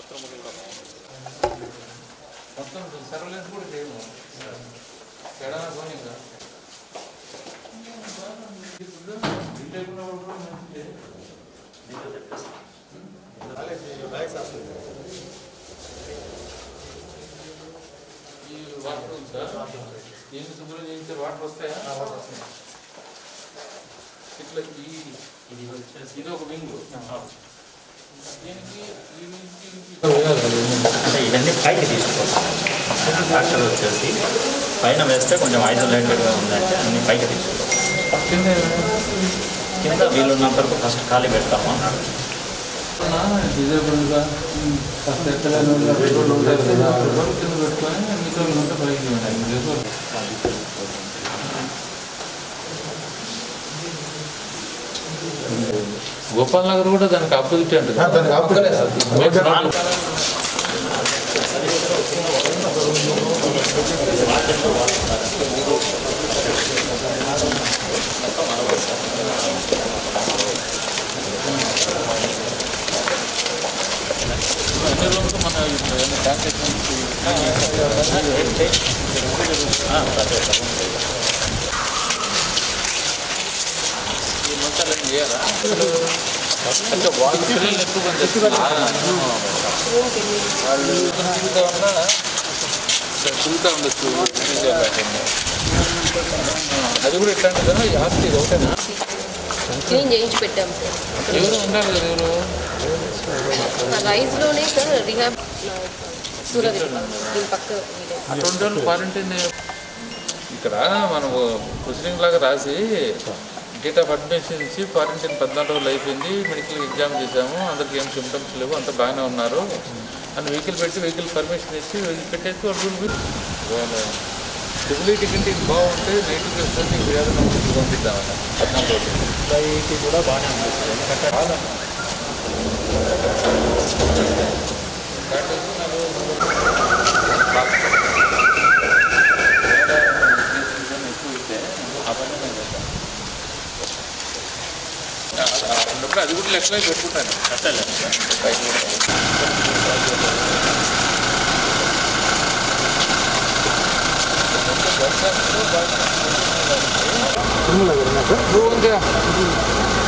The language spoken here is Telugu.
మొత్తం సర్వలెన్స్ కూడా చేయము తేడా పోనీ ఇంకా డీటెయిల్ ఉన్నప్పుడు కూడా మంచిదే ఈ వాటర్ ఉందా ఏంటి శుభ్రం చేయించారు వాటర్ వస్తాయా ఇట్లా ఈ ఇది వచ్చేసి ఇది ఒక వింగ్ దీనికి ఈ వింగ్కి అంటే ఇవన్నీ పైకి తీసుకోవాలి ట్రాక్టర్ వచ్చేసి పైన వేస్తే కొంచెం ఐసోలేటెడ్గా ఉందంటే అన్ని పైకి తీసుకోవాలి కింద కింద వీలున్నంత వరకు ఫస్ట్ ఖాళీ పెడతాము డిజేబుల్గా కాస్త ఎక్కలేని వాళ్ళు పెట్రోల్ ఉంటారు కదా పెట్రోల్ కింద పెట్టుకొని మిగతా ఉంటే పైకి ఉన్నాయి పెట్రోల్ గోపాల్ నగర్ కూడా దానికి ఆపోజిట్ అంటే దానికి opposite. అన్ని రోజులు మన ఏమైనా ట్యాంక్ ఈ మొత్తాలన్నీ చేయాలా అంటే వాళ్ళు పిల్లలు ఎక్కువ మంది చేస్తున్నారు. వాళ్ళు తిరుగుతూ ఉన్నా తిరుగుతూ ఉండొచ్చు ఈజీగా పెట్టండి. అది కూడా ఎట్లాంటిదా ఈ ఆస్తి ఇది ఒకటేనా క్లీన్ చేయించి పెట్టాం సార్ ఎవరు ఉండాలి కదా ఎవరు రైస్లోనే సార్ రిహాబ్ సూరత్ దీని పక్క వీడే. అటువంటి వాళ్ళు క్వారంటైన్ ఇక్కడ మనం ప్రొసీడింగ్ లాగా రాసి డేట్ ఆఫ్ అడ్మిషన్ ఇచ్చి క్వారంటైన్ పద్నాలుగు రోజులు అయిపోయింది మెడికల్ ఎగ్జామ్ చేసాము అందరికి ఏం సిమ్టమ్స్ లేవు అంత బాగానే ఉన్నారు అని వెహికల్ పెట్టి వెహికల్ పర్మిషన్ ఇచ్చి వెహికల్ పెట్టేసి వాళ్ళు రూల్ మీరు స్టెబిలిటీ కంటే ఇది బాగుంటే నెగిటివ్ వస్తుంది వ్యాధి నమ్మకం పంపిద్దామన్న పద్నాలుగు రోజులు బయటి కూడా బాగానే ఉంటుంది ఎందుకంటే అన్నప్పుడు అది కూడా లెక్కలో పెట్టుకుంటాను కట్టలేదు సార్ తిరుమల గారు నువ్వు ఉందా